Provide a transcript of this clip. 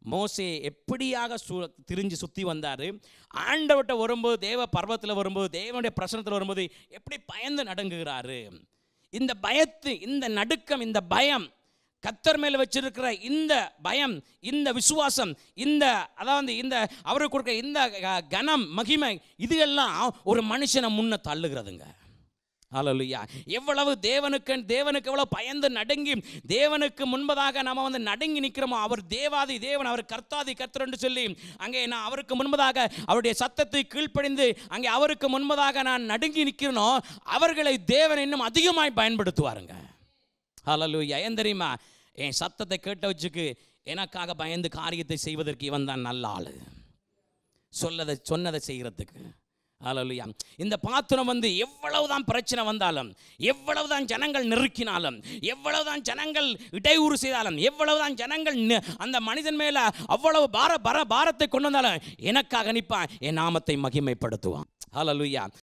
மோசே எப்படியாக சு திரிஞ்சு சுற்றி வந்தார் ஆண்டவர்கிட்ட வரும்போது தேவ பர்வத்தில் வரும்போது தேவனுடைய பிரசனத்தில் வரும்போது எப்படி பயந்து நடுங்குகிறாரு இந்த பயத்து இந்த நடுக்கம் இந்த பயம் கத்தர் மேல வச்சிருக்கிற இந்த பயம் இந்த விசுவாசம் இந்த அதாவது இந்த அவருக்கு கொடுக்க இந்த அஹ், கனம் மகிமை இது எல்லாம் ஒரு மனுஷனை முன்ன தள்ளுகிறதுங்க ஹalleluya எவ்வளவு தேவனுக்கு தேவனுக்கு எவ்வளவு பயந்து நடுங்கி தேவனுக்கு முன்பதாக நாம வந்து நடுங்கி நிற்கிறோமோ அவர் தேவாதி தேவன் அவர் கர்த்தாதி கர்த்தர் என்று சொல்லி அங்கே நான் அவருக்கு முன்பதாக அவருடைய சத்தத்தை கீழ்ப்படிந்து அங்கே அவருக்கு முன்பதாக நான் நடுங்கி நிற்கிறனோ அவர்களை தேவன் இன்னும் அதிகமாய் பயன்படுத்துவாருங்க ஹalleluya ஏன் தெரியுமா என் சத்தத்தை கேட்ட வச்சுக்கு எனக்காக பயந்து காரியத்தை செய்வதற்கு இவன் தான் நல்ல ஆளு சொல்லதை சொன்னதை செய்கிறதுக்கு ஹalleluya இந்த பாத்திரம் வந்து எவ்வளவுதான் பிரச்சனை வந்தாலும் எவ்வளவுதான் ஜனங்கள் நெருக்கினாலும் எவ்வளவுதான் ஜனங்கள் இடையூறு செய்தாலும் எவ்வளவுதான் ஜனங்கள் நெ- அந்த மனிதன் மேல அவ்வளவு பார பர பாரத்தை கொண்டு வந்தாலும் எனக்காக நிற்பான் என் நாமத்தை மகிமைப்படுத்துவான் ஹalleluya